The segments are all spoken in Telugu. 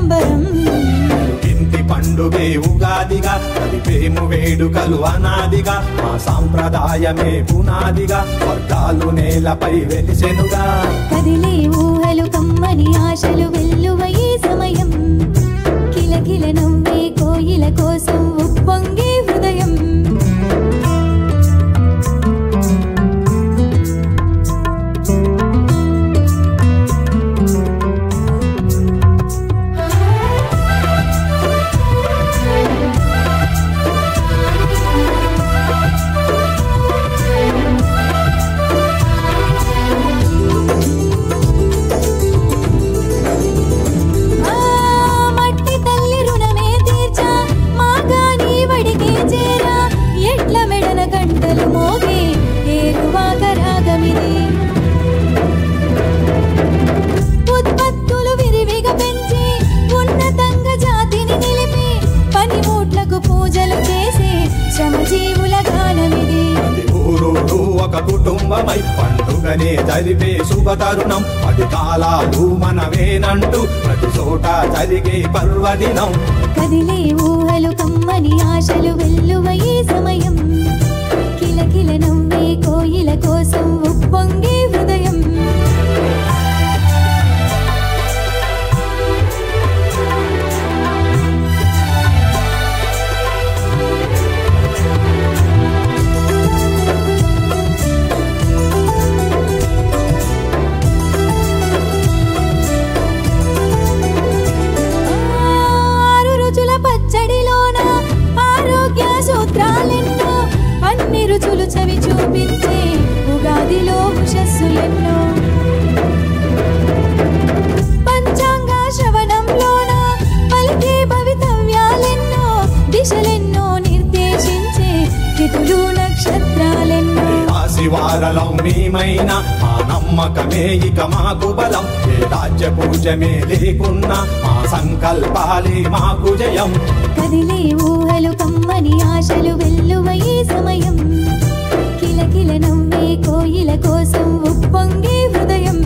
సంబరం ఇంటి పండుగే ఉగాదిగా కలిపేము వేడుకలు అనాదిగా మా సాంప్రదాయమే పునాదిగా వర్గాలు నేలపై వెలిసెనుగా కదిలే ఊహలు కమ్మని ఆశలు వెల్లువ ఈ సమయం కిలకిల నవ్వే కోయిల కోసం ఉప్పొంగే హృదయం ఆ మట్టి తల్లి రుణమే తీర్చా మాగాని వడికే చేరా ఎట్ల మెడన గంటలు మోగే ఏరువాక రాగమిది ఉత్పత్తులు విరివిగా పెంచి ఉన్నతంగా జాతిని నిలిపి పనిముట్లకు పూజలు చేసే శ్రమజీవుల గానమిది ప్రతి ఊరూరు ఒక కుటుంబమై పండుగనే జరిపే శుభ తరుణం పది కాలాలు మనమేనంటూ ప్రతి చోట జరిగే పర్వదినం కదిలే ఊహలు కమ్మని ఆశలు వెల్లువ ఈ సమయం కిలకిల నవ్వే కోయిల కోసం ఉప్పొంగే హృదయం ఆరు రుచుల పచ్చడిలోన ఆరోగ్య సూత్రాలెన్నో అన్ని రుచులు చవి చూపించే ఉగాదిలో ఉషస్సులెన్నో పంచాంగ శ్రవణంలోన పలికే భవితవ్యాలెన్నో దిశలెన్నో నిర్దేశించే తిథులు నక్షత్రాలెన్నో ఆశివారలం మేమైనా మా నమ్మకమే ఇక మాకు బలం ఏ రాజ్య పూజమే లేకున్నా మా సంకల్పాలే మాకు జయం కదిలే ఊహలు కమ్మని ఆశలు వెల్లువ ఈ సమయం కిలకిల నవ్వే కోయిల కోసం ఉప్పొంగే హృదయం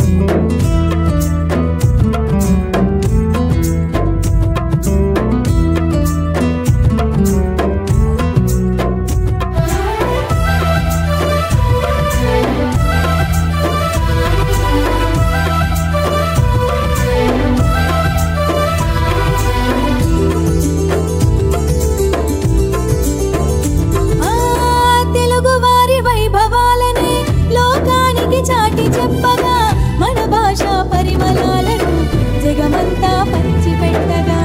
ఆ తెలుగు వారి వైభవాలనే లోకానికి చాటి చెప్పగా మన భాష పరిమళాలను జగమంతా పంచిపెట్టగా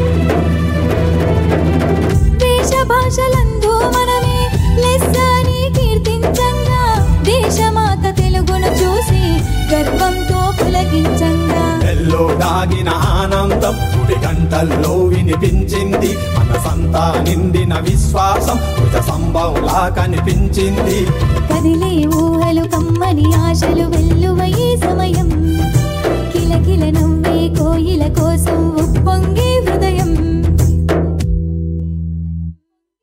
దేశ భాషలందు మనమే లెస్సని కీర్తించంగా దేశమాత తెలుగును చూసి గర్వంతో పులకించంగా ఎల్లో దాగిన ఆనందం గుడి గంటల్లో వినిపించింది మనసంతా నిండిన విశ్వాసం భుజ సంభంలా కనిపించింది కదిలే